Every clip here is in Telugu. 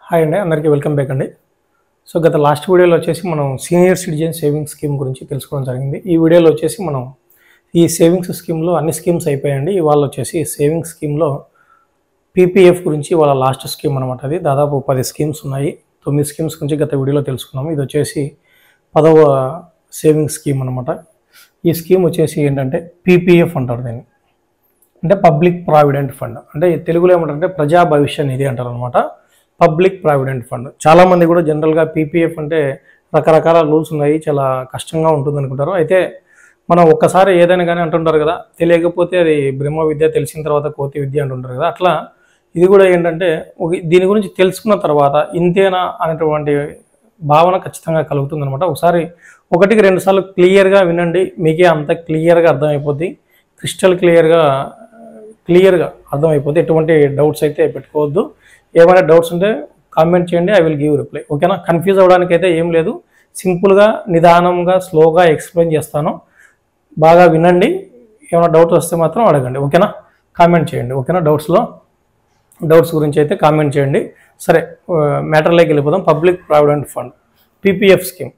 హాయ్ అండి అందరికీ వెల్కమ్ బ్యాక్ అండి సో గత లాస్ట్ వీడియోలో వచ్చేసి మనం సీనియర్ సిటిజన్ సేవింగ్స్ స్కీమ్ గురించి తెలుసుకోవడం జరిగింది ఈ వీడియోలో వచ్చేసి మనం ఈ సేవింగ్స్ స్కీమ్లో అన్ని స్కీమ్స్ అయిపోయాయండి ఇవాళ వచ్చేసి సేవింగ్స్ స్కీమ్లో పీపీఎఫ్ గురించి వాళ్ళ లాస్ట్ స్కీమ్ అనమాట అది దాదాపు పది స్కీమ్స్ ఉన్నాయి తొమ్మిది స్కీమ్స్ గురించి గత వీడియోలో తెలుసుకున్నాము ఇది వచ్చేసి పదవ సేవింగ్స్ స్కీమ్ అనమాట ఈ స్కీమ్ వచ్చేసి ఏంటంటే పీపీఎఫ్ అంటారు దీన్ని అంటే పబ్లిక్ ప్రావిడెంట్ ఫండ్ అంటే తెలుగులో ఏమంటారంటే ప్రజా భవిష్య నిధి అంటారు అనమాట పబ్లిక్ ప్రావిడెంట్ ఫండ్ చాలామంది కూడా జనరల్గా పీపీఎఫ్ అంటే రకరకాల రూల్స్ ఉన్నాయి చాలా కష్టంగా ఉంటుంది అనుకుంటారు అయితే మనం ఒక్కసారి ఏదైనా కానీ అంటుంటారు కదా తెలియకపోతే అది బ్రహ్మ విద్య తెలిసిన తర్వాత కోతి విద్య అంటుంటారు కదా అట్లా ఇది కూడా ఏంటంటే ఒక- దీని గురించి తెలుసుకున్న తర్వాత ఇంతేనా అనేటువంటి భావన ఖచ్చితంగా కలుగుతుంది అనమాట ఒకసారి ఒకటికి రెండు సార్లు క్లియర్గా వినండి మీకే అంత క్లియర్గా అర్థమైపోద్ది క్రిస్టల్ క్లియర్గా క్లియర్గా అర్థమైపోద్ది ఎటువంటి డౌట్స్ అయితే పెట్టుకోవద్దు ఏమైనా డౌట్స్ ఉంటే కామెంట్ చేయండి ఐ విల్ గివ్ రిప్లై ఓకేనా కన్ఫ్యూజ్ అవ్వడానికి అయితే ఏం లేదు సింపుల్గా నిదానంగా స్లోగా ఎక్స్ప్లెయిన్ చేస్తాను బాగా వినండి ఏమైనా డౌట్ వస్తే మాత్రం అడగండి ఓకేనా కామెంట్ చేయండి ఓకేనా డౌట్స్లో డౌట్స్ గురించి అయితే కామెంట్ చేయండి సరే మ్యాటర్లోకి వెళ్ళిపోదాం public provident fund PPF scheme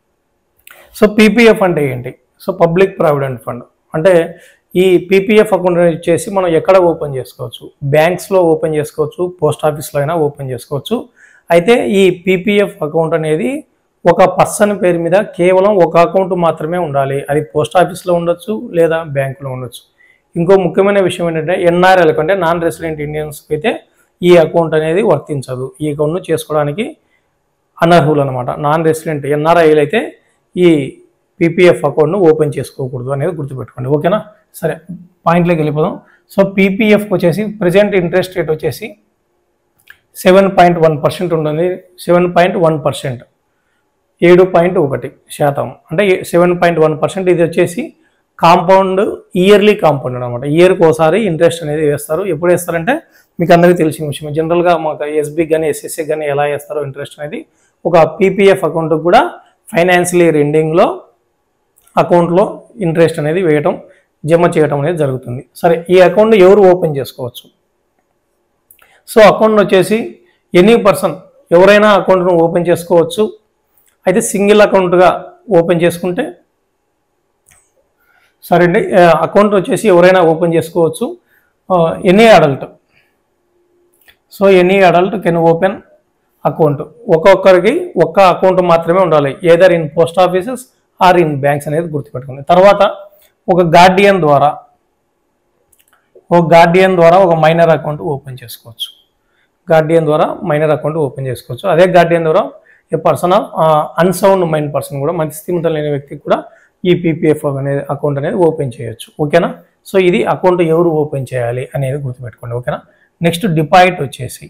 so PPF అంటే ఏంటి సో పబ్లిక్ ప్రావిడెంట్ ఫండ్ అంటే ఈ పీపీఎఫ్ అకౌంట్ వచ్చేసి మనం ఎక్కడ ఓపెన్ చేసుకోవచ్చు బ్యాంక్స్లో ఓపెన్ చేసుకోవచ్చు పోస్ట్ ఆఫీస్లో అయినా ఓపెన్ చేసుకోవచ్చు అయితే ఈ పీపీఎఫ్ అకౌంట్ అనేది ఒక పర్సన్ పేరు మీద కేవలం ఒక అకౌంట్ మాత్రమే ఉండాలి అది పోస్ట్ ఆఫీస్లో ఉండొచ్చు లేదా బ్యాంకులో ఉండొచ్చు ఇంకో ముఖ్యమైన విషయం ఏంటంటే ఎన్ఆర్ఎల్కి అంటే నాన్ రెసిడెంట్ ఇండియన్స్కి అయితే ఈ అకౌంట్ అనేది వర్తించదు ఈ అకౌంట్ను చేసుకోవడానికి అనర్హులు అనమాట నాన్ రెసిడెంట్ ఎన్ఆర్ఐలు అయితే ఈ పీపీఎఫ్ అకౌంట్ను ఓపెన్ చేసుకోకూడదు అనేది గుర్తుపెట్టుకోండి ఓకేనా సరే పాయింట్లోకి వెళ్ళిపోదాం సో పీపీఎఫ్కి వచ్చేసి ప్రజెంట్ ఇంట్రెస్ట్ రేట్ వచ్చేసి సెవెన్ పాయింట్ వన్ పర్సెంట్ ఉంటుంది సెవెన్ పాయింట్ వన్ పర్సెంట్ ఏడు పాయింట్ ఒకటి శాతం అంటే సెవెన్ పాయింట్ వన్ పర్సెంట్ ఇది వచ్చేసి కాంపౌండ్ ఇయర్లీ కాంపౌండ్ అనమాట ఇయర్కి ఒకసారి ఇంట్రెస్ట్ అనేది వేస్తారు ఎప్పుడు వేస్తారంటే మీకు అందరికీ తెలిసిన విషయం జనరల్గా మాకు ఎస్బీ కానీ ఎస్ఎస్సి కానీ ఎలా వేస్తారో ఇంట్రెస్ట్ అనేది ఒక పీపీఎఫ్ అకౌంట్కి కూడా ఫైనాన్షియల్ ఇయర్ ఎండింగ్లో అకౌంట్లో ఇంట్రెస్ట్ అనేది వేయటం జమ చేయటం అనేది జరుగుతుంది సరే ఈ అకౌంట్ ఎవరు ఓపెన్ చేసుకోవచ్చు సో అకౌంట్ వచ్చేసి ఎనీ పర్సన్ ఎవరైనా అకౌంట్ను ఓపెన్ చేసుకోవచ్చు అయితే సింగిల్ అకౌంట్గా ఓపెన్ చేసుకుంటే సరే అండి అకౌంట్ వచ్చేసి ఎవరైనా ఓపెన్ చేసుకోవచ్చు any adult so any adult can open account ఒక్కొక్కరికి ఒక్క అకౌంట్ మాత్రమే ఉండాలి either in post offices or in banks అనేది గుర్తుపెట్టుకోండి తర్వాత ఒక గార్డియన్ ద్వారా ఒక గార్డియన్ ద్వారా ఒక మైనర్ అకౌంట్ ఓపెన్ చేసుకోవచ్చు గార్డియన్ ద్వారా మైనర్ అకౌంట్ ఓపెన్ చేసుకోవచ్చు అదే గార్డియన్ ద్వారా a person of unsound mind person కూడా మంచి స్థిమితం లేని వ్యక్తికి కూడా ఈ పీపీఎఫ్ అనేది అకౌంట్ అనేది ఓపెన్ చేయొచ్చు ఓకేనా సో ఇది అకౌంట్ ఎవరు ఓపెన్ చేయాలి అనేది గుర్తుపెట్టుకోండి ఓకేనా నెక్స్ట్ డిపాజిట్ వచ్చేసి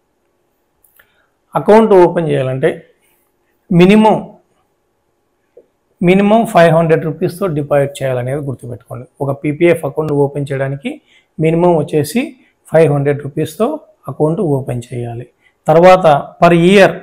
అకౌంట్ ఓపెన్ చేయాలంటే మినిమం మినిమం ఫైవ్ హండ్రెడ్ రూపీస్తో డిపాజిట్ చేయాలనేది గుర్తుపెట్టుకోండి ఒక పీపీఎఫ్ అకౌంట్ ఓపెన్ చేయడానికి మినిమం వచ్చేసి ఫైవ్ హండ్రెడ్ రూపీస్తో అకౌంట్ ఓపెన్ చేయాలి తర్వాత పర్ ఇయర్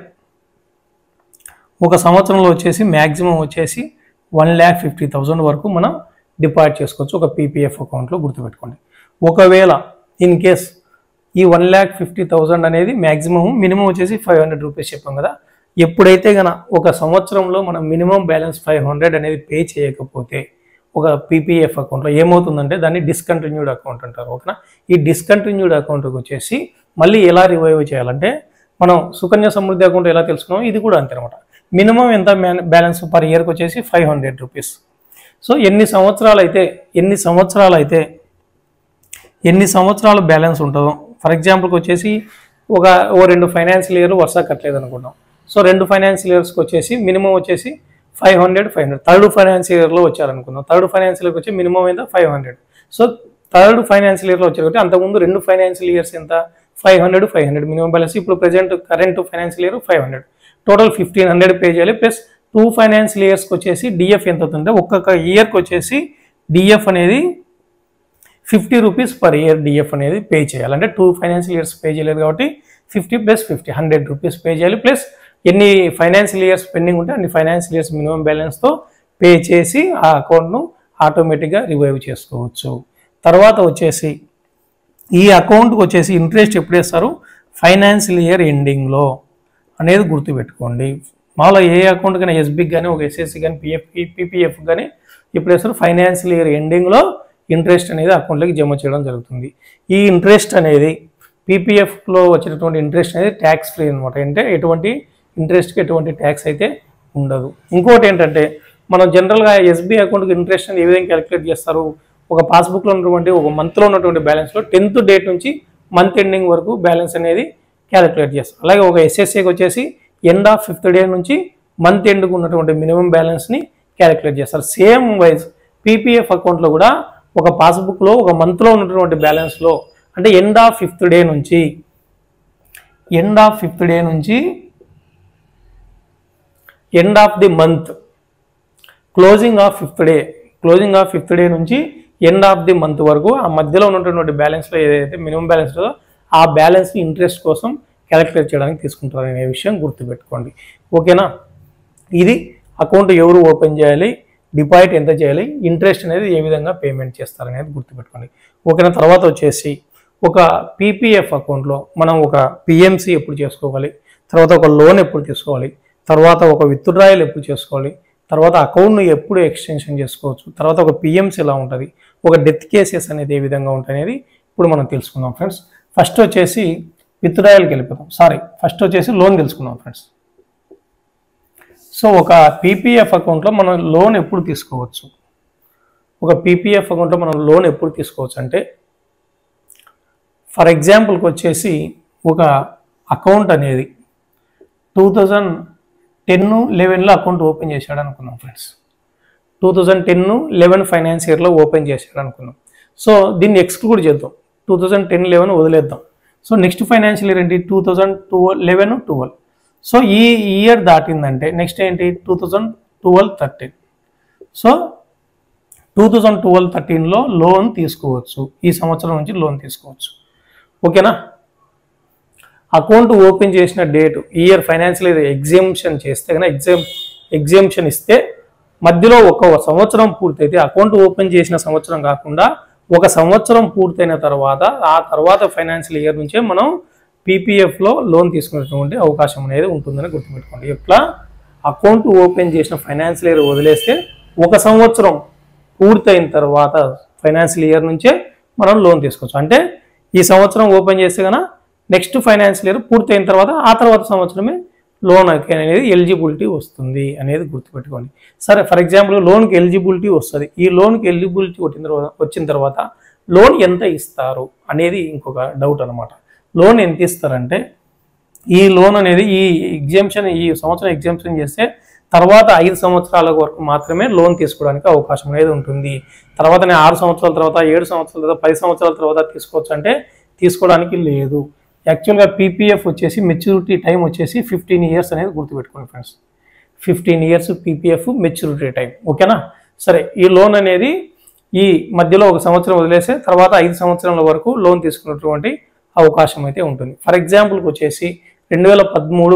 ఒక సంవత్సరంలో వచ్చేసి మ్యాక్సిమం వచ్చేసి వన్ ల్యాక్ ఫిఫ్టీ థౌజండ్ వరకు మనం డిపాజిట్ చేసుకోవచ్చు ఒక పీపీఎఫ్ అకౌంట్లో గుర్తుపెట్టుకోండి ఒకవేళ ఇన్ కేస్ ఈ వన్ ల్యాక్ ఫిఫ్టీ థౌజండ్ అనేది మ్యాక్సిమం మినిమం వచ్చేసి ఫైవ్ హండ్రెడ్ రూపీస్ చెప్పాం కదా ఎప్పుడైతే గన ఒక సంవత్సరంలో మనం మినిమం బ్యాలెన్స్ ఫైవ్ హండ్రెడ్ అనేది పే చేయకపోతే ఒక పీపీఎఫ్ అకౌంట్లో ఏమవుతుందంటే దాన్ని డిస్కంటిన్యూడ్ అకౌంట్ అంటారు ఓకేనా ఈ డిస్కంటిన్యూడ్ అకౌంట్కి వచ్చేసి మళ్ళీ ఎలా రివైవ్ చేయాలంటే మనం సుకన్య సమృద్ధి అకౌంట్ ఎలా తెలుసుకున్నామో ఇది కూడా అంతే అనమాట మినిమం ఎంత బ్యాలెన్స్ పర్ ఇయర్కి వచ్చేసి ఫైవ్ హండ్రెడ్ రూపీస్ సో ఎన్ని సంవత్సరాలు అయితే ఎన్ని సంవత్సరాలు అయితే ఎన్ని సంవత్సరాలు బ్యాలెన్స్ ఉంటుందో ఫర్ ఎగ్జాంపుల్కి వచ్చేసి ఒక ఓ రెండు ఫైనాన్షియల్ ఇయర్ వరుస కట్టలేదు అనుకుంటాం సో రెండు ఫైనాన్షియల్ ఇయర్స్కి వచ్చేసి మినిమం వచ్చేసి five hundred five hundred third financial ఇయర్లో వచ్చారనుకుందాం థర్డ్ ఫైనాన్షియల్ ఇయర్కి వచ్చి మినిమం ఎంత five hundred so third financial ఇయర్లో వచ్చారు కాబట్టి అంతకుముందు రెండు ఫైనాన్షియల్ ఇయర్స్ ఎంత five hundred five hundred minimum balance ఇప్పుడు present current financial year five hundred total fifteen hundred pay చేయాలి ప్లస్ టూ ఫైనాన్షియల్ ఇయర్స్కి వచ్చేసి డిఎఫ్ ఎంత అవుతుందంటే ఒక్కొక్క ఇయర్కి వచ్చేసి డిఎఫ్ అనేది fifty rupees per year DF అనేది పే చేయాలి అంటే టూ ఫైనాన్షియల్ ఇయర్స్ పే చేయలేదు కాబట్టి fifty plus fifty hundred rupees pay చేయాలి ప్లస్ ఎన్ని ఫైనాన్షియల్ ఇయర్స్ పెండింగ్ ఉంటే అన్ని ఫైనాన్షియల్ ఇయర్స్ మినిమం బ్యాలెన్స్తో పే చేసి ఆ అకౌంట్ను ఆటోమేటిక్గా రివైవ్ చేసుకోవచ్చు తర్వాత వచ్చేసి ఈ అకౌంట్కి వచ్చేసి ఇంట్రెస్ట్ ఎప్పుడు వేస్తారు ఫైనాన్షియల్ ఇయర్ ఎండింగ్లో అనేది గుర్తుపెట్టుకోండి మాలో ఏ అకౌంట్ కానీ ఎస్బీకి కానీ ఒక ఎస్ఎస్సి కానీ పిఎఫ్కి పీపీఎఫ్ కానీ ఇప్పుడు వేస్తారు ఫైనాన్షియల్ ఇయర్ ఎండింగ్లో ఇంట్రెస్ట్ అనేది అకౌంట్లోకి జమ చేయడం జరుగుతుంది ఈ ఇంట్రెస్ట్ అనేది పీపీఎఫ్లో వచ్చినటువంటి ఇంట్రెస్ట్ అనేది ట్యాక్స్ ఫ్రీ అనమాట అంటే ఎటువంటి ఇంట్రెస్ట్కి ఎటువంటి ట్యాక్స్ అయితే ఉండదు ఇంకోటి ఏంటంటే మనం జనరల్గా ఎస్బీ అకౌంట్కి ఇంట్రెస్ట్ అనేది ఏ విధంగా క్యాలిక్యులేట్ చేస్తారు ఒక పాస్బుక్లో ఉన్నటువంటి ఒక మంత్లో ఉన్నటువంటి బ్యాలెన్స్లో టెన్త్ డేట్ నుంచి మంత్ ఎండింగ్ వరకు బ్యాలెన్స్ అనేది క్యాలిక్యులేట్ చేస్తారు అలాగే ఒక ఎస్ఎస్ఏకి వచ్చేసి ఎండ్ ఆఫ్ ఫిఫ్త్ డే నుంచి మంత్ ఎండ్కు ఉన్నటువంటి మినిమం బ్యాలెన్స్ని క్యాలిక్యులేట్ చేస్తారు సేమ్ వైజ్ పీపీఎఫ్ అకౌంట్లో కూడా ఒక పాస్బుక్లో ఒక మంత్లో ఉన్నటువంటి బ్యాలెన్స్లో అంటే ఎండ్ ఆఫ్ ఫిఫ్త్ డే నుంచి ఎండ్ ఆఫ్ ఫిఫ్త్ డే నుంచి end of the month closing of fifth day closing of fifth day నుంచి ఎండ్ ఆఫ్ ది మంత్ వరకు ఆ మధ్యలో ఉన్నటువంటి బ్యాలెన్స్లో ఏదైతే మినిమం బ్యాలెన్స్ ఉందో ఆ బ్యాలెన్స్ని ఇంట్రెస్ట్ కోసం క్యాలిక్యులేట్ చేయడానికి తీసుకుంటారు అనే విషయం గుర్తుపెట్టుకోండి ఓకేనా ఇది అకౌంట్ ఎవరు ఓపెన్ చేయాలి డిపాజిట్ ఎంత చేయాలి ఇంట్రెస్ట్ అనేది ఏ విధంగా పేమెంట్ చేస్తారు అనేది గుర్తుపెట్టుకోండి ఓకేనా తర్వాత వచ్చేసి ఒక పీపీఎఫ్ అకౌంట్లో మనం ఒక పిఎంసి ఎప్పుడు చేసుకోవాలి తర్వాత ఒక లోన్ ఎప్పుడు తీసుకోవాలి తర్వాత ఒక విత్డ్రాయల్ ఎప్పుడు చేసుకోవాలి తర్వాత అకౌంట్ను ఎప్పుడు ఎక్స్టెన్షన్ చేసుకోవచ్చు తర్వాత ఒక పిఎంసి ఎలా ఉంటుంది ఒక డెత్ కేసెస్ అనేది ఏ విధంగా ఉంటాయి అనేది ఇప్పుడు మనం తెలుసుకుందాం ఫ్రెండ్స్ ఫస్ట్ వచ్చేసి విత్డ్రాయల్కి వెళ్ళిపోతాం సారీ ఫస్ట్ వచ్చేసి లోన్ తెలుసుకుందాం ఫ్రెండ్స్ సో ఒక పీపీఎఫ్ అకౌంట్లో మనం లోన్ ఎప్పుడు తీసుకోవచ్చు ఒక పీపీఎఫ్ అకౌంట్లో మనం లోన్ ఎప్పుడు తీసుకోవచ్చు అంటే ఫర్ ఎగ్జాంపుల్కి వచ్చేసి ఒక అకౌంట్ అనేది టూ థౌజండ్ టెన్ లెవెన్లో అకౌంట్ ఓపెన్ చేశాడు అనుకుందాం friends two thousand ten eleven finance ఇయర్లో ఓపెన్ చేశాడు అనుకుందాం సో దీన్ని ఎక్స్క్లూడ్ చేద్దాం టూ థౌజండ్ టెన్ లెవెన్ వదిలేద్దాం సో నెక్స్ట్ ఫైనాన్షియల్ ఇయర్ ఏంటి two thousand twelve eleven twelve so ఈ ఇయర్ దాటిందంటే నెక్స్ట్ ఏంటి two thousand twelve thirteen so two thousand twelve థర్టీన్లో లోన్ తీసుకోవచ్చు ఈ సంవత్సరం నుంచి లోన్ తీసుకోవచ్చు ఓకేనా అకౌంట్ ఓపెన్ చేసిన date year financial year exemption చేస్తే కనుక ఎగ్జామ్ ఎగ్జామ్షన్ ఇస్తే మధ్యలో ఒక సంవత్సరం పూర్తయితే అకౌంట్ ఓపెన్ చేసిన సంవత్సరం కాకుండా ఒక సంవత్సరం పూర్తయిన తర్వాత ఆ తర్వాత ఫైనాన్షియల్ ఇయర్ నుంచే మనం పీపీఎఫ్లో లోన్ తీసుకునేటువంటి అవకాశం అనేది ఉంటుందని గుర్తుపెట్టుకోండి ఎట్లా అకౌంట్ ఓపెన్ చేసిన ఫైనాన్షియల్ ఇయర్ వదిలేస్తే ఒక సంవత్సరం పూర్తయిన తర్వాత ఫైనాన్షియల్ ఇయర్ నుంచే మనం లోన్ తీసుకోవచ్చు అంటే ఈ సంవత్సరం ఓపెన్ చేస్తే కనుక నెక్స్ట్ ఫైనాన్షియల్ ఇయర్ పూర్తయిన తర్వాత ఆ తర్వాత సంవత్సరమే లోన్ అనేది ఎలిజిబిలిటీ వస్తుంది అనేది గుర్తుపెట్టుకోండి సరే ఫర్ ఎగ్జాంపుల్ లోన్కి ఎలిజిబిలిటీ వస్తుంది ఈ లోన్కి ఎలిజిబిలిటీ వచ్చిన తర్వాత వచ్చిన తర్వాత లోన్ ఎంత ఇస్తారు అనేది ఇంకొక డౌట్ అనమాట లోన్ ఎంత ఇస్తారంటే ఈ లోన్ అనేది ఈ ఎగ్జామ్షన్ ఈ సంవత్సరం ఎగ్జామ్షన్ చేస్తే తర్వాత ఐదు సంవత్సరాల వరకు మాత్రమే లోన్ తీసుకోవడానికి అవకాశం అనేది ఉంటుంది తర్వాత నేను ఆరు సంవత్సరాల తర్వాత ఏడు సంవత్సరాల తర్వాత పది సంవత్సరాల తర్వాత తీసుకోవచ్చు అంటే తీసుకోవడానికి లేదు యాక్చువల్గా పీపీఎఫ్ వచ్చేసి మెచ్యూరిటీ టైం వచ్చేసి ఫిఫ్టీన్ ఇయర్స్ అనేది గుర్తుపెట్టుకోండి friends fifteen years PPF maturity time ఓకేనా సరే ఈ లోన్ అనేది ఈ మధ్యలో ఒక సంవత్సరం వదిలేస్తే తర్వాత ఐదు సంవత్సరాల వరకు లోన్ తీసుకున్నటువంటి అవకాశం అయితే ఉంటుంది ఫర్ ఎగ్జాంపుల్కి వచ్చేసి రెండు వేల పదమూడు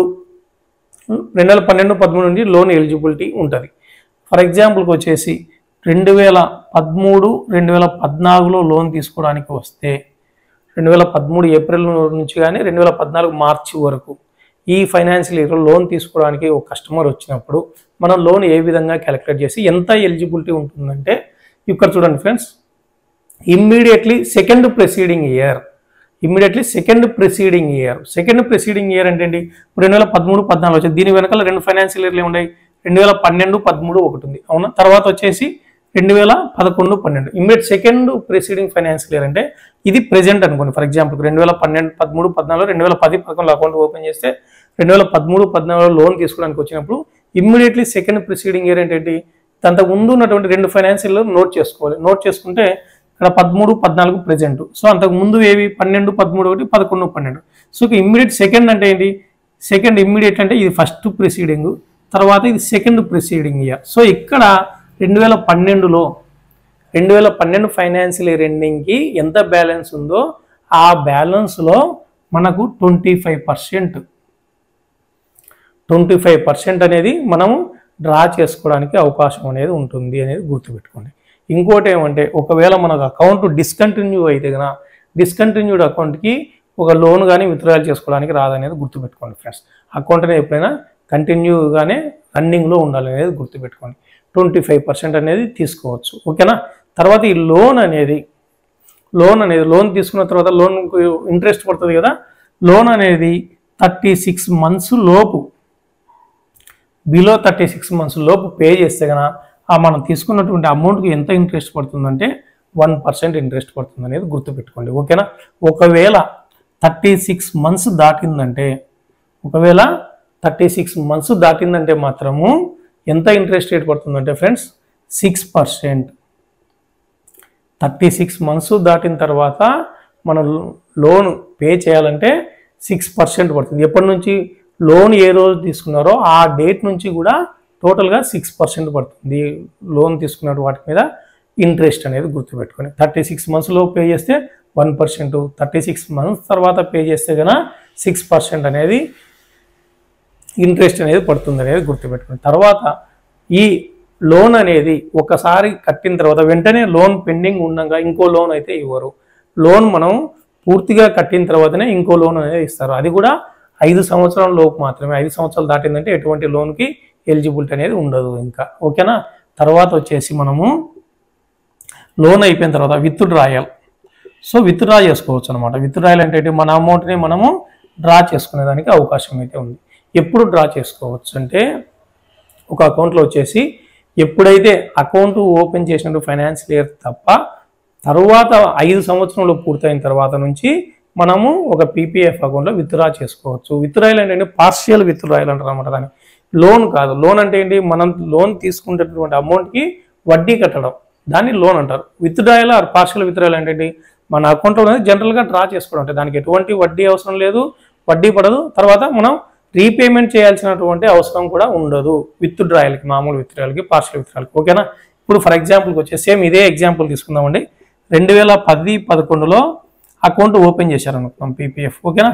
రెండు వేల పన్నెండు పదమూడు నుండి లోన్ ఎలిజిబిలిటీ ఉంటుంది ఫర్ ఎగ్జాంపుల్కి వచ్చేసి రెండు వేల పదమూడు రెండు వేల పద్నాలుగులో లోన్ తీసుకోవడానికి వస్తే రెండు వేల పదమూడు ఏప్రిల్ నుంచి కానీ రెండు వేల పద్నాలుగు మార్చి వరకు ఈ ఫైనాన్షియల్ ఇయర్ లోన్ తీసుకోవడానికి ఒక కస్టమర్ వచ్చినప్పుడు మనం లోన్ ఏ విధంగా క్యాలిక్యులేట్ చేసి ఎంత ఎలిజిబిలిటీ ఉంటుందంటే ఇక్కడ చూడండి friends immediately second preceding year immediately second preceding year second preceding year అంటే ఏంటి రెండు వేల పదమూడు పద్నాలుగు వచ్చింది దీని వెనకాల రెండు ఫైనాన్షియల్ ఇయర్లు ఉన్నాయి రెండు వేల పన్నెండు పదమూడు ఒకటి ఉంది అవునా తర్వాత వచ్చేసి రెండు వేల పదకొండు పన్నెండు immediate second preceding financial year అంటే ఇది ప్రెజెంట్ అనుకోండి ఫర్ ఎగ్జాంపుల్ రెండు వేల పన్నెండు పదమూడు పద్నాలుగు రెండు వేల పది పదకొండు అకౌంట్ ఓపెన్ చేస్తే రెండు వేల పదమూడు పద్నాలుగులో లోన్ తీసుకోవడానికి వచ్చినప్పుడు ఇమ్మీడియట్లీ సెకండ్ ప్రిసీడింగ్ ఇయర్ ఏంటంటే దాంతో ముందు ఉన్నటువంటి రెండు ఫైనాన్షియల్ నోట్ చేసుకోవాలి నోట్ చేసుకుంటే ఇక్కడ పదమూడు పద్నాలుగు ప్రెజెంట్ సో అంతకు ముందు ఏవి పన్నెండు పదమూడు ఒకటి పదకొండు పన్నెండు సో ఇమ్మీడియట్ సెకండ్ అంటే ఏంటి సెకండ్ ఇమ్మీడియట్ అంటే ఇది ఫస్ట్ ప్రిసీడింగ్ తర్వాత ఇది సెకండ్ ప్రిసీడింగ్ ఇయర్ సో ఇక్కడ రెండు వేల పన్నెండులో రెండు వేల పన్నెండు ఫైనాన్షియల్ ఇయర్ ఎండింగ్కి ఎంత బ్యాలెన్స్ ఉందో ఆ బ్యాలెన్స్లో మనకు twenty five percent twenty five percent అనేది మనము డ్రా చేసుకోవడానికి అవకాశం అనేది ఉంటుంది అనేది గుర్తుపెట్టుకోండి ఇంకోటి ఏమంటే ఒకవేళ మనకు అకౌంట్ డిస్కంటిన్యూ అయితే కనుక డిస్కంటిన్యూడ్ అకౌంట్కి ఒక లోన్ కానీ విత్డ్రాయల్ చేసుకోవడానికి రాదనేది గుర్తుపెట్టుకోండి ఫ్రెండ్స్ అకౌంట్ అనేది ఎప్పుడైనా కంటిన్యూగానే రన్నింగ్లో ఉండాలి అనేది గుర్తుపెట్టుకోండి ట్వంటీ ఫైవ్ పర్సెంట్ అనేది తీసుకోవచ్చు ఓకేనా తర్వాత ఈ లోన్ అనేది లోన్ అనేది లోన్ తీసుకున్న తర్వాత లోన్ ఇంట్రెస్ట్ పడుతుంది కదా లోన్ అనేది థర్టీ సిక్స్ మంత్స్ లోపు బిలో థర్టీ సిక్స్ మంత్స్ లోపు పే చేస్తే కనుక ఆ మనం తీసుకున్నటువంటి అమౌంట్కి ఎంత ఇంట్రెస్ట్ పడుతుందంటే వన్ పర్సెంట్ ఇంట్రెస్ట్ పడుతుంది అనేది గుర్తుపెట్టుకోండి ఓకేనా ఒకవేళ థర్టీ సిక్స్ మంత్స్ దాటిందంటే ఒకవేళ థర్టీ సిక్స్ మంత్స్ దాటిందంటే మాత్రము ఎంత ఇంట్రెస్ట్ రేట్ పడుతుందంటే friends six percent thirty six months దాటిన తర్వాత మనం లోన్ పే చేయాలంటే సిక్స్ పర్సెంట్ పడుతుంది ఎప్పటి నుంచి లోన్ ఏ రోజు తీసుకున్నారో ఆ డేట్ నుంచి కూడా టోటల్గా సిక్స్ పర్సెంట్ పడుతుంది లోన్ తీసుకున్న వాటి మీద ఇంట్రెస్ట్ అనేది గుర్తుపెట్టుకొని థర్టీ సిక్స్ మంత్స్లో పే చేస్తే one percent thirty six months తర్వాత పే చేస్తే కనుక సిక్స్ పర్సెంట్ అనేది ఇంట్రెస్ట్ అనేది పడుతుంది అనేది గుర్తుపెట్టుకోండి తర్వాత ఈ లోన్ అనేది ఒకసారి కట్టిన తర్వాత వెంటనే లోన్ పెండింగ్ ఉండగా ఇంకో లోన్ అయితే ఇవ్వరు లోన్ మనం పూర్తిగా కట్టిన తర్వాతనే ఇంకో లోన్ అనేది ఇస్తారు అది కూడా ఐదు సంవత్సరాల లోపు మాత్రమే ఐదు సంవత్సరాలు దాటిందంటే ఎటువంటి లోన్కి ఎలిజిబిలిటీ అనేది ఉండదు ఇంకా ఓకేనా తర్వాత వచ్చేసి మనము లోన్ అయిపోయిన తర్వాత withdrawal so withdraw చేసుకోవచ్చు అనమాట విత్ డ్రాయల్ అంటే ఏంటి? మన అమౌంట్ని మనము డ్రా చేసుకునేదానికి అవకాశం అయితే ఉంది ఎప్పుడు డ్రా చేసుకోవచ్చు అంటే ఒక అకౌంట్లో వచ్చేసి ఎప్పుడైతే అకౌంట్ ఓపెన్ చేసినట్టు ఫైనాన్షియల్ ఇయర్ తప్ప తర్వాత ఐదు సంవత్సరంలో పూర్తయిన తర్వాత నుంచి మనము ఒక పీపీఎఫ్ అకౌంట్లో విత్డ్రా చేసుకోవచ్చు విత్డ్రాయల్ అంటే ఏంటి పార్షియల్ విత్డ్రాయల్ అంటారు అనమాట దాన్ని లోన్ కాదు లోన్ అంటే ఏంటి మనం లోన్ తీసుకునేటటువంటి అమౌంట్కి వడ్డీ కట్టడం దాన్ని లోన్ అంటారు విత్డ్రాయల్ ఆర్ పార్షియల్ విత్డ్రాయల్ అంటే ఏంటి మన అకౌంట్లో అనేది జనరల్గా డ్రా చేసుకోవడం అంటే దానికి ఎటువంటి వడ్డీ అవసరం లేదు వడ్డీ పడదు తర్వాత మనం రీపేమెంట్ చేయాల్సినటువంటి అవసరం కూడా ఉండదు విత్ డ్రాయల్కి మామూలు విత్ డ్రాయల్కి పార్షియల్ విత్ డ్రాయల్కి ఓకేనా ఇప్పుడు ఫర్ ఎగ్జాంపుల్కి వచ్చే సేమ్ ఇదే ఎగ్జాంపుల్ తీసుకుందామండి రెండు వేల పది పదకొండులో అకౌంట్ ఓపెన్ చేశారు అనుకున్నాం పీపీఎఫ్ ఓకేనా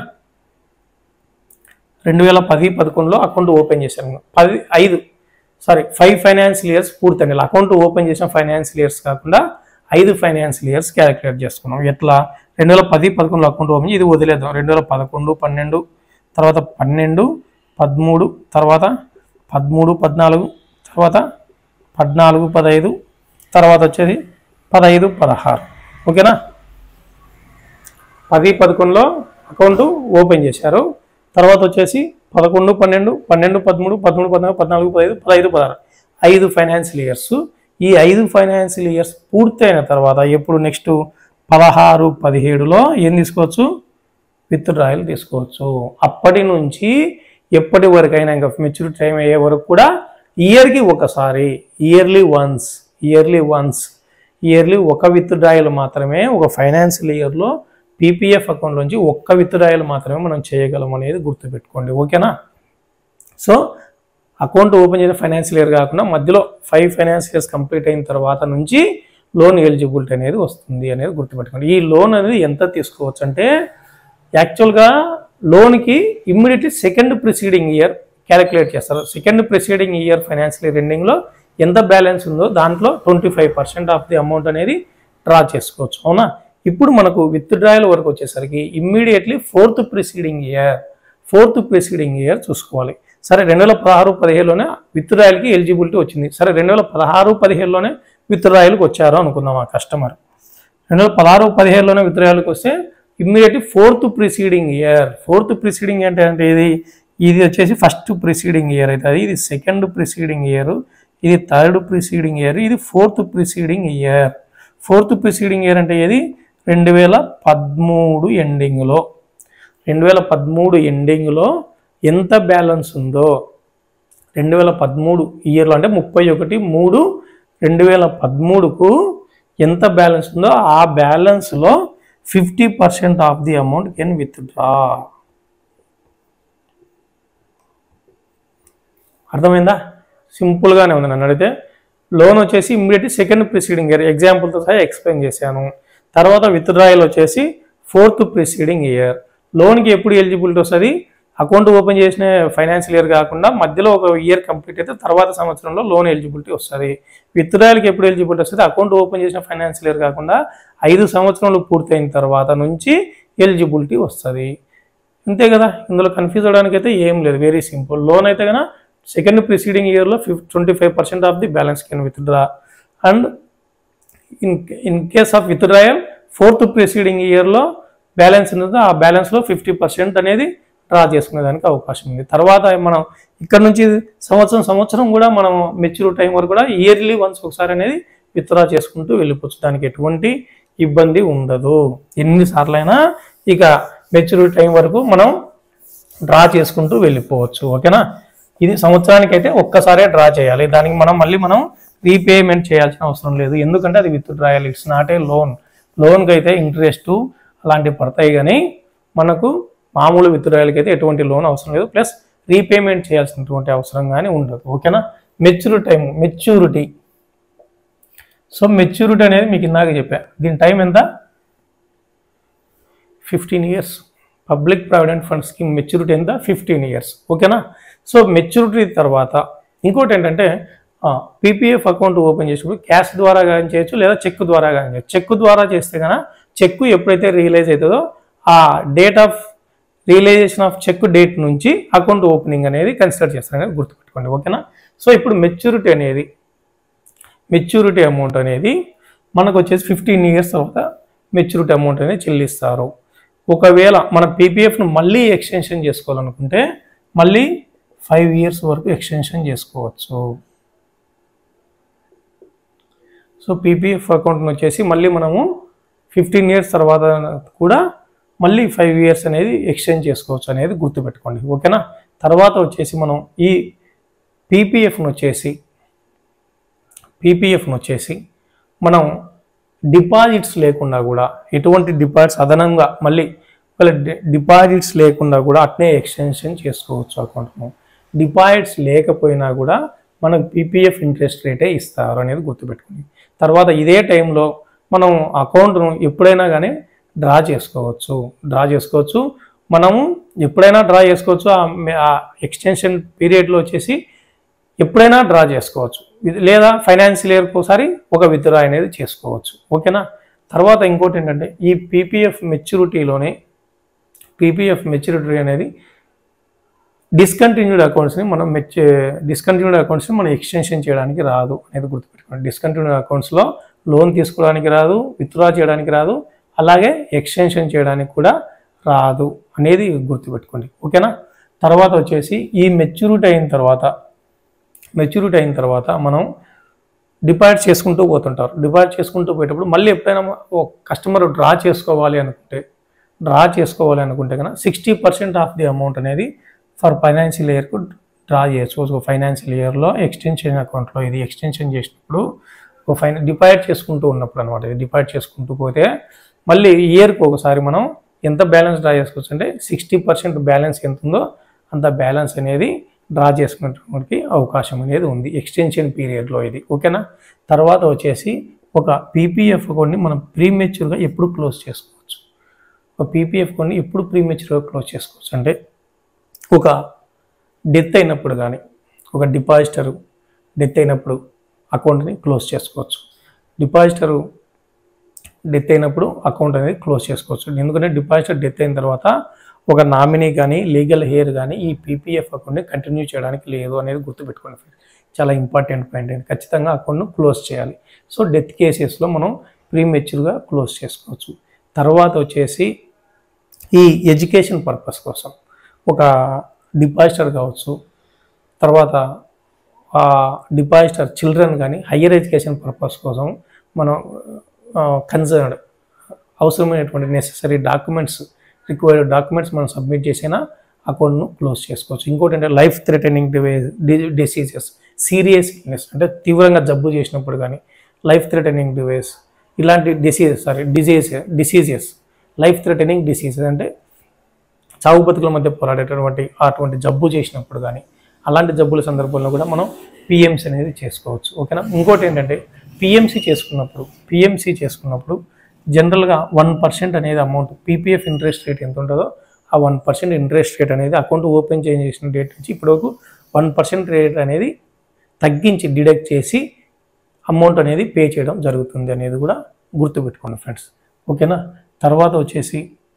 రెండు వేల పది పదకొండులో అకౌంట్ ఓపెన్ చేశారు పది ఐదు సారీ ఫైవ్ ఫైనాన్షియల్ ఇయర్స్ పూర్తయింది అకౌంట్ ఓపెన్ చేసిన ఫైనాన్షియల్ ఇయర్స్ కాకుండా ఐదు ఫైనాన్షియల్ ఇయర్స్ క్యాలిక్యులేట్ చేసుకున్నాం ఎట్లా రెండు వేల పది పదకొండులో అకౌంట్ ఓపెన్ చేసి ఇది వదిలేద్దాం రెండు వేల పదకొండు పన్నెండు తర్వాత పన్నెండు పదమూడు తర్వాత పదమూడు పద్నాలుగు తర్వాత పద్నాలుగు పదహైదు తర్వాత వచ్చేది పదహైదు పదహారు ఓకేనా పది పదకొండులో అకౌంట్ ఓపెన్ చేశారు తర్వాత వచ్చేసి పదకొండు పన్నెండు పన్నెండు పదమూడు పదమూడు పద్నాలుగు పద్నాలుగు పదహైదు పదహైదు పదహారు ఐదు ఫైనాన్షియల్ ఇయర్స్ ఈ ఐదు ఫైనాన్షియల్ ఇయర్స్ పూర్తయిన తర్వాత ఎప్పుడు నెక్స్ట్ పదహారు పదిహేడులో ఏం తీసుకోవచ్చు విత్ డ్రాయల్ తీసుకోవచ్చు అప్పటి నుంచి ఎప్పటి వరకైనా ఇంకా మెచ్యూరిటీ టైం అయ్యే వరకు కూడా ఇయర్కి ఒకసారి yearly once yearly once yearly ఒక విత్ డ్రాయల్ మాత్రమే ఒక ఫైనాన్షియల్ ఇయర్లో పీపీఎఫ్ అకౌంట్ నుంచి ఒక్క విత్ డ్రాయల్ మాత్రమే మనం చేయగలం అనేది గుర్తుపెట్టుకోండి ఓకేనా సో అకౌంట్ ఓపెన్ చేసిన ఫైనాన్షియల్ ఇయర్ కాకుండా మధ్యలో ఫైవ్ ఫైనాన్షియల్ ఇయర్స్ కంప్లీట్ అయిన తర్వాత నుంచి లోన్ ఎలిజిబిలిటీ అనేది వస్తుంది అనేది గుర్తుపెట్టుకోండి ఈ లోన్ అనేది ఎంత తీసుకోవచ్చు అంటే యాక్చువల్గా లోన్కి immediately second preceding year calculate చేస్తారు second preceding year financial year ఎండింగ్లో ఎంత బ్యాలెన్స్ ఉందో దాంట్లో twenty five percent of the amount అనేది డ్రా చేసుకోవచ్చు అవునా ఇప్పుడు మనకు విత్ డ్రాయల్ వరకు వచ్చేసరికి immediately fourth preceding year fourth preceding year చూసుకోవాలి సరే రెండు వేల పదహారు పదిహేడులోనే విత్ డ్రాయల్కి ఎలిజిబిలిటీ వచ్చింది సరే రెండు వేల పదహారు పదిహేడులోనే విత్ డ్రాయల్కి వచ్చారు అనుకుందాం ఆ కస్టమర్ రెండు వేల పదహారు పదిహేడులోనే విత్డ్రాయల్కి వస్తే immediately fourth preceding year fourth preceding అంటే అంటే ఇది ఇది వచ్చేసి ఫస్ట్ ప్రిసీడింగ్ ఇయర్ అవుతుంది ఇది సెకండ్ ప్రిసీడింగ్ ఇయర్ ఇది థర్డ్ ప్రిసీడింగ్ ఇయర్ ఇది fourth preceding year fourth preceding year అంటే ఏది రెండు వేల పదమూడు ఎండింగ్లో రెండు వేల పదమూడు ఎండింగ్లో ఎంత బ్యాలెన్స్ ఉందో రెండు వేల పదమూడు ఇయర్లో అంటే ముప్పై ఒకటి మూడు రెండు వేల పదమూడుకు ఎంత బ్యాలెన్స్ ఉందో ఆ బ్యాలెన్స్లో fifty percent of the amount can withdraw అర్థమైందా సింపుల్గానే ఉంది నన్ను అడిగితే లోన్ వచ్చేసి ఇమ్మీడియట్ సెకండ్ ప్రిసీడింగ్ ఇయర్ ఎగ్జాంపుల్తో సహా ఎక్స్ప్లెయిన్ చేశాను తర్వాత విత్డ్రాయల్ వచ్చేసి ఫోర్త్ ప్రిసీడింగ్ ఇయర్ లోన్కి ఎప్పుడు ఎలిజిబిలిటీ వస్తుంది అకౌంట్ ఓపెన్ చేసిన ఫైనాన్షియల్ ఇయర్ కాకుండా మధ్యలో ఒక ఇయర్ కంప్లీట్ అయితే తర్వాత సంవత్సరంలో లోన్ ఎలిజిబిలిటీ వస్తుంది విత్డ్రాయల్కి ఎప్పుడు ఎలిజిబిలిటీ వస్తుంది అకౌంట్ ఓపెన్ చేసిన ఫైనాన్షియల్ ఇయర్ కాకుండా ఐదు సంవత్సరాలు పూర్తయిన తర్వాత నుంచి ఎలిజిబిలిటీ వస్తుంది అంతే కదా ఇందులో కన్ఫ్యూజ్ అవడానికి అయితే ఏం లేదు వెరీ సింపుల్ లోన్ అయితే కనుక సెకండ్ ప్రిసీడింగ్ ఇయర్లో fif twenty five percent of the balance can withdraw and in in case of withdrawal fourth preceding ఇయర్లో బ్యాలెన్స్ ఉన్నది ఆ బ్యాలెన్స్లో ఫిఫ్టీ పర్సెంట్ అనేది డ్రా చేసుకునేదానికి అవకాశం ఉంది తర్వాత మనం ఇక్కడ నుంచి సంవత్సరం సంవత్సరం కూడా మనం మెచ్యూర్ టైం వరకు కూడా ఇయర్లీ వన్స్ ఒకసారి అనేది విత్డ్రా చేసుకుంటూ వెళ్ళిపోవచ్చు దానికి ఎటువంటి ఇబ్బంది ఉండదు ఎన్నిసార్లైనా ఇక మెచ్యూర్ టైం వరకు మనం డ్రా చేసుకుంటూ వెళ్ళిపోవచ్చు ఓకేనా ఇది సంవత్సరానికి అయితే ఒక్కసారే డ్రా చేయాలి దానికి మనం మళ్ళీ మనం రీపేమెంట్ చేయాల్సిన అవసరం లేదు ఎందుకంటే అది withdrawal it's not a loan లోన్కి అయితే ఇంట్రెస్ట్ అలాంటివి పడతాయి కానీ మనకు మామూలు విత్డ్రాయల్కి అయితే ఎటువంటి లోన్ అవసరం లేదు ప్లస్ రీపేమెంట్ చేయాల్సినటువంటి అవసరం కానీ ఉండదు ఓకేనా mature time maturity so maturity అనేది మీకు ఇందాక చెప్పా దీని టైం ఎంత fifteen years public provident fund scheme maturity ఎంత ఫిఫ్టీన్ ఇయర్స్ ఓకేనా సో మెచ్యూరిటీ తర్వాత ఇంకోటి ఏంటంటే పీపీఎఫ్ అకౌంట్ ఓపెన్ చేసినప్పుడు క్యాష్ ద్వారా కానీ చేయొచ్చు లేదా చెక్ ద్వారా కానీ చేయొచ్చు చెక్ ద్వారా చేస్తే కనుక చెక్ ఎప్పుడైతే రియలైజ్ అవుతుందో ఆ date of realisation of cheque date నుంచి అకౌంట్ ఓపెనింగ్ అనేది కన్సిడర్ చేస్తాను కానీ గుర్తుపెట్టుకోండి ఓకేనా సో ఇప్పుడు మెచ్యూరిటీ అనేది మెచ్యూరిటీ అమౌంట్ అనేది మనకు వచ్చేసి ఫిఫ్టీన్ ఇయర్స్ తర్వాత మెచ్యూరిటీ అమౌంట్ అనేది చెల్లిస్తారు ఒకవేళ మన పీపీఎఫ్ను మళ్ళీ ఎక్స్టెన్షన్ చేసుకోవాలనుకుంటే మళ్ళీ ఫైవ్ ఇయర్స్ వరకు ఎక్స్టెన్షన్ చేసుకోవచ్చు సో పీపీఎఫ్ అకౌంట్ని వచ్చేసి మళ్ళీ మనము ఫిఫ్టీన్ ఇయర్స్ తర్వాత కూడా మళ్ళీ ఫైవ్ ఇయర్స్ అనేది ఎక్స్చేంజ్ చేసుకోవచ్చు అనేది గుర్తుపెట్టుకోండి ఓకేనా తర్వాత వచ్చేసి మనం ఈ పీపీఎఫ్ను వచ్చేసి పీపీఎఫ్ను వచ్చేసి మనం డిపాజిట్స్ లేకుండా కూడా ఎటువంటి డిపాజిట్స్ అదనంగా మళ్ళీ ఒకవేళ డి- డిపాజిట్స్ లేకుండా కూడా అట్నే ఎక్స్టెన్షన్ చేసుకోవచ్చు అకౌంట్ను డిపాజిట్స్ లేకపోయినా కూడా మనకు పీపీఎఫ్ ఇంట్రెస్ట్ రేటే ఇస్తారు అనేది గుర్తుపెట్టుకోండి తర్వాత ఇదే టైంలో మనం అకౌంట్ను ఎప్పుడైనా కానీ డ్రా చేసుకోవచ్చు డ్రా చేసుకోవచ్చు మనము ఎప్పుడైనా డ్రా చేసుకోవచ్చు ఆ మే- ఆ ఎక్స్టెన్షన్ పీరియడ్లో వచ్చేసి ఎప్పుడైనా డ్రా చేసుకోవచ్చు ఇది లేదా ఫైనాన్షియల్ ఇయర్కి ఒకసారి ఒక విత్డ్రా అనేది చేసుకోవచ్చు ఓకేనా తర్వాత ఇంకోటి ఏంటంటే ఈ పీపీఎఫ్ మెచ్యూరిటీలోనే పీపీఎఫ్ మెచ్యూరిటీ అనేది డిస్కంటిన్యూడ్ అకౌంట్స్ని మనం మెచ్ డిస్కంటిన్యూడ్ అకౌంట్స్ని మనం ఎక్స్టెన్షన్ చేయడానికి రాదు అనేది గుర్తుపెట్టుకోండి డిస్కంటిన్యూడ్ అకౌంట్స్లో లోన్ తీసుకోవడానికి రాదు విత్డ్రా చేయడానికి రాదు అలాగే ఎక్స్టెన్షన్ చేయడానికి కూడా రాదు అనేది గుర్తుపెట్టుకోండి ఓకేనా తర్వాత వచ్చేసి ఈ మెచ్యూరిటీ అయిన తర్వాత మెచ్యూరిటీ అయిన తర్వాత మనం డిపాజిట్ చేసుకుంటూ పోతుంటారు డిపాజిట్ చేసుకుంటూ పోయేటప్పుడు మళ్ళీ ఎప్పుడైనా ఒక కస్టమర్ డ్రా చేసుకోవాలి అనుకుంటే డ్రా చేసుకోవాలి అనుకుంటే కనుక sixty percent of the amount అనేది ఫర్ ఫైనాన్షియల్ ఇయర్కు డ్రా చేయొచ్చు సో ఫైనాన్షియల్ ఇయర్లో ఎక్స్టెన్షన్ అకౌంట్లో ఇది ఎక్స్టెన్షన్ చేసినప్పుడు ఒక ఫైన డిపాజిట్ చేసుకుంటూ ఉన్నప్పుడు అనమాట ఇది డిపాజిట్ చేసుకుంటూ పోతే మళ్ళీ ఇయర్కి ఒకసారి మనం ఎంత బ్యాలెన్స్ డ్రా చేసుకోవచ్చు అంటే సిక్స్టీ పర్సెంట్ బ్యాలెన్స్ ఎంత ఉందో అంత బ్యాలెన్స్ అనేది డ్రా చేసుకునేటువంటి అవకాశం అనేది ఉంది ఎక్స్టెన్షన్ పీరియడ్లో ఇది ఓకేనా తర్వాత వచ్చేసి ఒక పీపీఎఫ్ అకౌంట్ని మనం ప్రీమెచ్యూర్గా ఎప్పుడు క్లోజ్ చేసుకోవచ్చు ఒక పీపీఎఫ్ అకౌంట్ని ఎప్పుడు ప్రీమెచ్యూర్గా క్లోజ్ చేసుకోవచ్చు అంటే ఒక డెత్ అయినప్పుడు కానీ ఒక డిపాజిటర్ డెత్ అయినప్పుడు అకౌంట్ని క్లోజ్ చేసుకోవచ్చు డిపాజిటరు డెత్ అయినప్పుడు అకౌంట్ అనేది క్లోజ్ చేసుకోవచ్చు ఎందుకంటే డిపాజిటర్ డెత్ అయిన తర్వాత ఒక నామినీ కానీ లీగల్ హెయిర్ కానీ ఈ పీపీఎఫ్ అకౌంట్ని కంటిన్యూ చేయడానికి లేదు అనేది గుర్తుపెట్టుకోండి friends. చాలా ఇంపార్టెంట్ పాయింట్ అండి ఖచ్చితంగా అకౌంట్ను క్లోజ్ చేయాలి సో డెత్ కేసెస్లో మనం ప్రీమెచ్యూర్గా క్లోజ్ చేసుకోవచ్చు తర్వాత వచ్చేసి ఈ ఎడ్యుకేషన్ పర్పస్ కోసం ఒక డిపాజిటర్ కావచ్చు తర్వాత ఆ డిపాజిటర్ చిల్డ్రన్ కానీ హయ్యర్ ఎడ్యుకేషన్ పర్పస్ కోసం మనం కన్సర్న్డ్ అవసరమైనటువంటి నెససరీ డాక్యుమెంట్స్ రిక్వైర్డ్ డాక్యుమెంట్స్ మనం సబ్మిట్ చేసినా అకౌంట్ను క్లోజ్ చేసుకోవచ్చు ఇంకోటి అంటే life threatening diseases serious illness అంటే తీవ్రంగా జబ్బు చేసినప్పుడు కానీ లైఫ్ థ్రెటనింగ్ డివైస్ ఇలాంటి diseases sorry disease diseases life threatening diseases అంటే చావు బతుకుల మధ్య పోరాడేటటువంటి అటువంటి జబ్బు చేసినప్పుడు కానీ అలాంటి జబ్బుల సందర్భంలో కూడా మనం పిఎంసి అనేది చేసుకోవచ్చు ఓకేనా ఇంకోటి ఏంటంటే పిఎంసి చేసుకున్నప్పుడు పిఎంసి చేసుకున్నప్పుడు జనరల్గా వన్ పర్సెంట్ అనేది అమౌంట్ పీపీఎఫ్ ఇంట్రెస్ట్ రేట్ ఎంత ఉంటుందో ఆ వన్ పర్సెంట్ ఇంట్రెస్ట్ రేట్ అనేది అకౌంట్ ఓపెన్ చేసిన డేట్ నుంచి ఇప్పటివరకు వన్ పర్సెంట్ రేట్ అనేది తగ్గించి డిడక్ట్ చేసి అమౌంట్ అనేది పే చేయడం జరుగుతుంది అనేది కూడా గుర్తుపెట్టుకోండి ఫ్రెండ్స్ ఓకేనా తర్వాత వచ్చేసి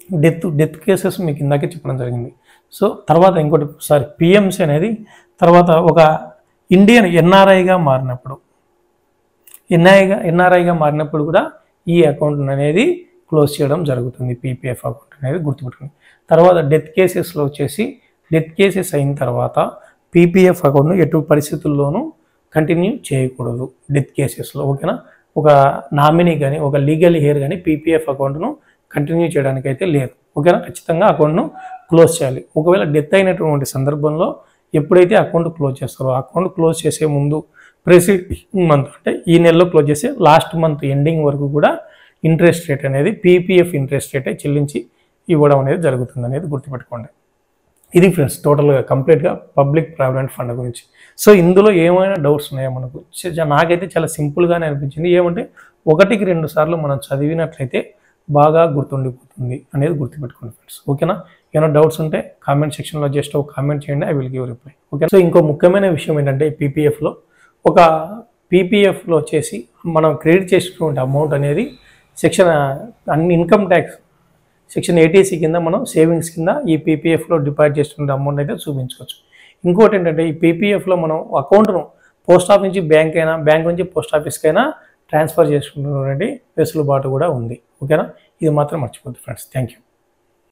డెత్ డెత్ కేసెస్ మీకు ఇందాకే చెప్పడం జరిగింది సో తర్వాత ఇంకోటి సారీ పిఎంసి అనేది తర్వాత ఒక ఇండియన్ ఎన్ఆర్ఐగా మారినప్పుడు ఎన్ఐగా ఎన్ఆర్ఐగా మారినప్పుడు కూడా ఈ అకౌంట్ అనేది క్లోజ్ చేయడం జరుగుతుంది పీపీఎఫ్ అకౌంట్ అనేది గుర్తుపెట్టుకోండి తర్వాత డెత్ కేసెస్లో వచ్చేసి డెత్ కేసెస్ అయిన తర్వాత పీపీఎఫ్ అకౌంట్ను ఎటు పరిస్థితుల్లోనూ కంటిన్యూ చేయకూడదు డెత్ కేసెస్లో ఓకేనా ఒక నామినీ కానీ ఒక లీగల్ హెయిర్ కానీ పీపీఎఫ్ అకౌంట్ను కంటిన్యూ చేయడానికి అయితే లేదు ఓకేనా ఖచ్చితంగా అకౌంట్ను క్లోజ్ చేయాలి ఒకవేళ డెత్ అయినటువంటి సందర్భంలో ఎప్పుడైతే అకౌంట్ క్లోజ్ చేస్తారో అకౌంట్ క్లోజ్ చేసే ముందు ప్రెసిడింగ్ మంత్ అంటే ఈ నెలలో క్లోజ్ చేసే లాస్ట్ మంత్ ఎండింగ్ వరకు కూడా ఇంట్రెస్ట్ రేట్ అనేది పీపీఎఫ్ ఇంట్రెస్ట్ రేట్ చెల్లించి ఇవ్వడం అనేది జరుగుతుంది అనేది గుర్తుపెట్టుకోండి ఇది ఫ్రెండ్స్ టోటల్గా కంప్లీట్గా పబ్లిక్ ప్రావిడెంట్ ఫండ్ గురించి సో ఇందులో ఏమైనా డౌట్స్ ఉన్నాయా మనకు చ- చ- నాకైతే చాలా సింపుల్గానే అనిపించింది ఏమంటే ఒకటికి రెండు సార్లు మనం చదివినట్లయితే బాగా గుర్తుండిపోతుంది అనేది గుర్తుపెట్టుకోండి ఫ్రెండ్స్ ఓకేనా ఏమైనా డౌట్స్ ఉంటే కామెంట్ సెక్షన్లో జస్ట్ ఒక కామెంట్ చేయండి I will give reply okay so ఇంకో ముఖ్యమైన విషయం ఏంటంటే పీపీఎఫ్లో ఒక పీపీఎఫ్లో వచ్చేసి మనం క్రెడిట్ చేసినటువంటి అమౌంట్ అనేది సెక్షన్ అన్ని ఇన్కమ్ ట్యాక్స్ సెక్షన్ ఏటీసీ కింద మనం సేవింగ్స్ కింద ఈ పీపీఎఫ్లో డిపాజిట్ చేస్తున్న అమౌంట్ అయితే చూపించుకోవచ్చు ఇంకోటి ఏంటంటే ఈ పీపీఎఫ్లో మనం అకౌంట్ను పోస్ట్ ఆఫీస్ నుంచి బ్యాంక్ అయినా బ్యాంక్ నుంచి పోస్ట్ ఆఫీస్కి అయినా ట్రాన్స్ఫర్ చేసుకున్నటువంటి వెసులుబాటు కూడా ఉంది ఓకేనా ఇది మాత్రం మర్చిపోద్దు ఫ్రెండ్స్ థ్యాంక్ యూ